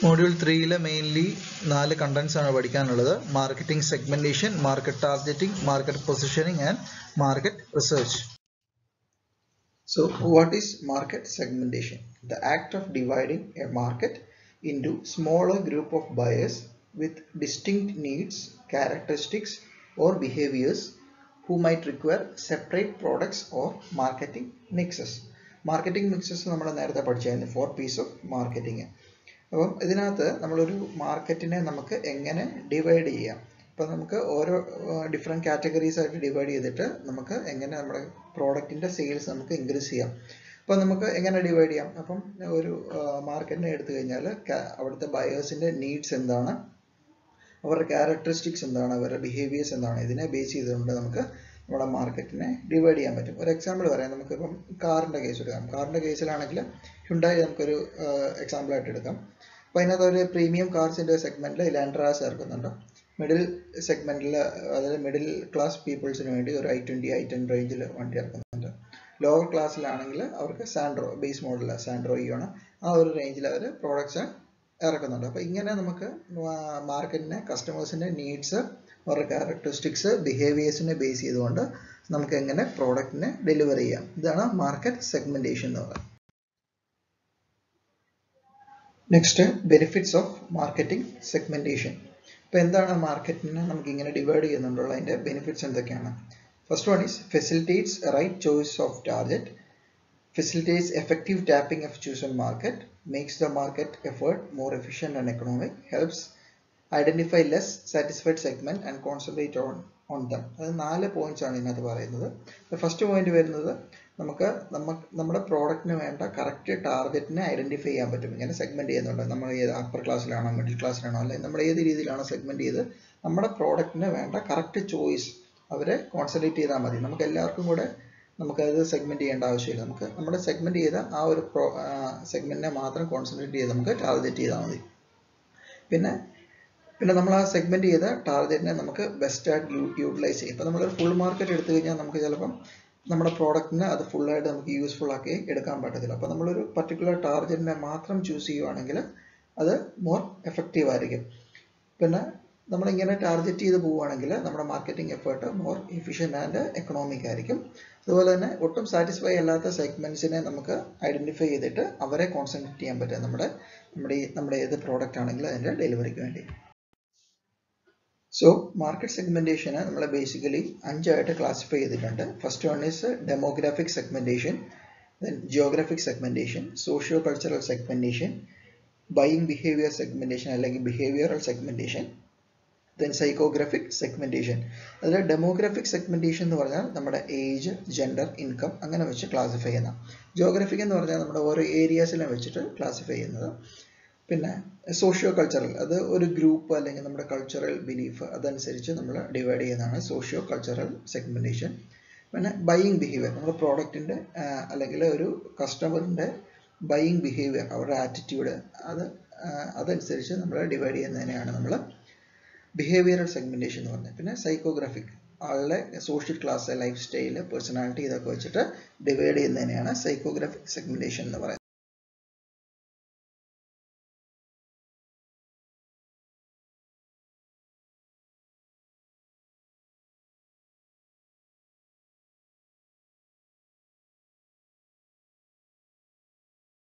Module ത്രീയിൽ mainly നാല് contents ആണ് പഠിക്കാനുള്ളത് marketing segmentation market targeting market positioning and market research So, what is market segmentation? The act of dividing a market into smaller group of buyers with distinct needs, characteristics, or behaviors who might require separate products or marketing mixes. Marketing mixes നമ്മൾ നേരത്തെ പഠിച്ചായിരുന്നു four Ps of marketing അപ്പം ഇതിനകത്ത് നമ്മളൊരു മാർക്കറ്റിനെ നമുക്ക് എങ്ങനെ divide ചെയ്യാം ഇപ്പം നമുക്ക് ഓരോ ഡിഫറെൻറ്റ് കാറ്റഗറീസ് ആയിട്ട് ഡിവൈഡ് ചെയ്തിട്ട് നമുക്ക് എങ്ങനെ നമ്മുടെ പ്രോഡക്റ്റിൻ്റെ സെയിൽസ് നമുക്ക് ഇൻക്രീസ് ചെയ്യാം അപ്പം നമുക്ക് എങ്ങനെ ഡിവൈഡ് ചെയ്യാം അപ്പം ഒരു മാർക്കറ്റിനെ എടുത്തു കഴിഞ്ഞാൽ അവിടുത്തെ ബയേഴ്സിൻ്റെ നീഡ്സ് എന്താണ് അവരുടെ ക്യാരക്ടറിസ്റ്റിക്സ് എന്താണ് അവരുടെ ബിഹേവിയേഴ്സ് എന്താണ് ഇതിനെ ബേസ് ചെയ്തുകൊണ്ട് നമുക്ക് നമ്മുടെ മാർക്കറ്റിനെ ഡിവൈഡ് ചെയ്യാൻ പറ്റും ഒരു എക്സാമ്പിൾ പറയാം നമുക്കിപ്പം കാറിൻ്റെ കേസ് എടുക്കാം കാറിൻ്റെ കേസിലാണെങ്കിൽ ഹുണ്ടായി നമുക്കൊരു എക്സാമ്പിൾ ആയിട്ട് എടുക്കാം അപ്പോൾ അതിനകത്ത് ഒരു പ്രീമിയം കാർസിൻ്റെ സെഗ്മെൻറ്റിൽ ഇലാൻഡ്ര ചേർക്കുന്നുണ്ട് മിഡിൽ സെഗ്മെൻറ്റിൽ അതായത് മിഡിൽ ക്ലാസ് പീപ്പിൾസിന് വേണ്ടി ഒരു ഐ ട്വൻറ്റി ഐ ടെൻ റേഞ്ചിൽ വണ്ടി ഇറക്കുന്നുണ്ട് ലോവർ ക്ലാസ്സിലാണെങ്കിൽ അവർക്ക് സാൻഡ്രോ ബേസ് മോഡൽ സാൻഡ്രോ ആണ് ആ ഒരു റേഞ്ചിൽ അവർ പ്രോഡക്റ്റ്സ് ഇറക്കുന്നുണ്ട് അപ്പോൾ ഇങ്ങനെ നമുക്ക് മാർക്കറ്റിനെ കസ്റ്റമേഴ്സിൻ്റെ നീഡ്സ് അവരുടെ ക്യാരക്ടറിസ്റ്റിക്സ് ബിഹേവിയേഴ്സിനെ ബേസ് ചെയ്തുകൊണ്ട് നമുക്ക് എങ്ങനെ പ്രോഡക്റ്റിനെ ഡെലിവർ ചെയ്യാം ഇതാണ് മാർക്കറ്റ് സെഗ്മെന്റേഷൻ എന്ന് പറയുന്നത് next benefits of marketing segmentation ഇപ്പോൾ എന്താണ് മാർക്കറ്റിനെ നമുക്ക് ഇങ്ങനെ ഡിവൈഡ് ചെയ്യുന്നുണ്ടുള്ള അതിൻ്റെ ബെനിഫിറ്റ്സ് എന്തൊക്കെയാണ് first one is facilitates right choice of target facilitates effective tapping of chosen market, makes the market effort more efficient and economic, helps identify less satisfied segment and concentrate on on them. അത് നാല് points ആണ് ഇതിനകത്ത് പറയുന്നത് first point വരുന്നത് നമുക്ക് നമുക്ക് നമ്മുടെ പ്രോഡക്റ്റിന് വേണ്ട കറക്റ്റ് ടാർഗറ്റിനെ ഐഡന്റിഫൈ ചെയ്യാൻ പറ്റും ഇങ്ങനെ സെഗ്മെന്റ് ചെയ്യുന്നുണ്ട് നമ്മൾ ഏത് അപ്പർ ക്ലാസ്സിലാണോ മിഡിൽ ക്ലാസ്സിലാണോ അല്ലെങ്കിൽ നമ്മൾ ഏത് രീതിയിലാണോ സെഗ്മെന്റ് ചെയ്ത് നമ്മുടെ പ്രോഡക്റ്റിന് വേണ്ട കറക്റ്റ് ചോയ്സ് അവരെ കോൺസെൻട്രേറ്റ് ചെയ്താൽ മതി നമുക്ക് എല്ലാവർക്കും കൂടെ നമുക്കത് സെഗ്മെന്റ് ചെയ്യേണ്ട ആവശ്യമില്ല നമുക്ക് നമ്മുടെ സെഗ്മെന്റ് ചെയ്ത ആ ഒരു പ്രോ സെഗ്മെന്റിനെ മാത്രം കോൺസെൻട്രേറ്റ് ചെയ്ത് നമുക്ക് ടാർഗറ്റ് ചെയ്താൽ മതി പിന്നെ പിന്നെ നമ്മൾ ആ സെഗ്മെന്റ് ചെയ്ത ടാർഗറ്റിനെ നമുക്ക് ബെസ്റ്റ് ആയിട്ട് യൂട്ടിലൈസ് ചെയ്യും ഇപ്പോൾ നമ്മളൊരു ഫുൾ മാർക്കറ്റ് എടുത്തു കഴിഞ്ഞാൽ നമുക്ക് ചിലപ്പം നമ്മുടെ പ്രോഡക്റ്റിനെ അത് ഫുള്ളായിട്ട് നമുക്ക് യൂസ്ഫുൾ ആക്കി എടുക്കാൻ പറ്റത്തില്ല അപ്പോൾ നമ്മളൊരു പർട്ടിക്കുലർ ടാർഗറ്റിനെ മാത്രം ചൂസ് ചെയ്യുവാണെങ്കിൽ അത് മോർ എഫക്റ്റീവ് ആയിരിക്കും പിന്നെ നമ്മളിങ്ങനെ ടാർഗറ്റ് ചെയ്ത് പോവുകയാണെങ്കിൽ നമ്മുടെ marketing effort more efficient and economic ആയിരിക്കും അതുപോലെ തന്നെ ഒട്ടും സാറ്റിസ്ഫൈ അല്ലാത്ത സെഗ്മെന്റ്സിനെ നമുക്ക് ഐഡന്റിഫൈ ചെയ്തിട്ട് അവരെ കോൺസെൻട്രേറ്റ് ചെയ്യാൻ പറ്റും നമ്മുടെ നമ്മുടെ ഈ നമ്മുടെ ഏത് പ്രോഡക്റ്റ് ആണെങ്കിലും അതിൻ്റെ ഡെലിവറിക്ക് വേണ്ടി സോ മാർക്കറ്റ് സെഗ്മെന്റേഷന് നമ്മൾ ബേസിക്കലി അഞ്ചായിട്ട് ക്ലാസിഫൈ ചെയ്തിട്ടുണ്ട് first one is demographic segmentation then geographic segmentation socio cultural segmentation buying behaviour segmentation അല്ലെങ്കിൽ behavioural segmentation then psychographic segmentation അതിൽ ഡെമോഗ്രാഫിക് സെഗ്മെന്റേഷൻ എന്ന് പറഞ്ഞാൽ നമ്മുടെ ഏജ് ജെൻഡർ ഇൻകം അങ്ങനെ വെച്ച് ക്ലാസിഫൈ ചെയ്യുന്ന ജിയോഗ്രഫിക് എന്ന് പറഞ്ഞാൽ നമ്മുടെ ഓരോ ഏരിയാസിനെ വെച്ചിട്ട് ക്ലാസിഫൈ ചെയ്യുന്നത് പിന്നെ സോഷ്യോ കൾച്ചറൽ അത് ഒരു ഗ്രൂപ്പ് അല്ലെങ്കിൽ നമ്മുടെ കൾച്ചറൽ ബിലീഫ് അതനുസരിച്ച് നമ്മൾ ഡിവൈഡ് ചെയ്യുന്നതാണ് സോഷ്യോ കൾച്ചറൽ സെഗ്മെന്റേഷൻ പിന്നെ ബൈയിങ് ബിഹേവിയർ നമ്മുടെ പ്രോഡക്റ്റിൻ്റെ അല്ലെങ്കിൽ ഒരു കസ്റ്റമറിൻ്റെ ബൈയിങ് ബിഹേവിയർ അവരുടെ ആറ്റിറ്റ്യൂഡ് അത് അതനുസരിച്ച് നമ്മൾ ഡിവൈഡ് ചെയ്യുന്നതിനെയാണ് നമ്മൾ ബിഹേവിയറൽ സെഗ്മെന്റേഷൻ എന്ന് പറഞ്ഞത് പിന്നെ സൈക്കോഗ്രാഫിക് ആളുടെ social class lifestyle personality ഇതൊക്കെ വെച്ചിട്ട് ഡിവൈഡ് ചെയ്യുന്നതിനെയാണ് സൈക്കോഗ്രാഫിക് സെഗ്മെന്റേഷൻ എന്ന് പറയുന്നത്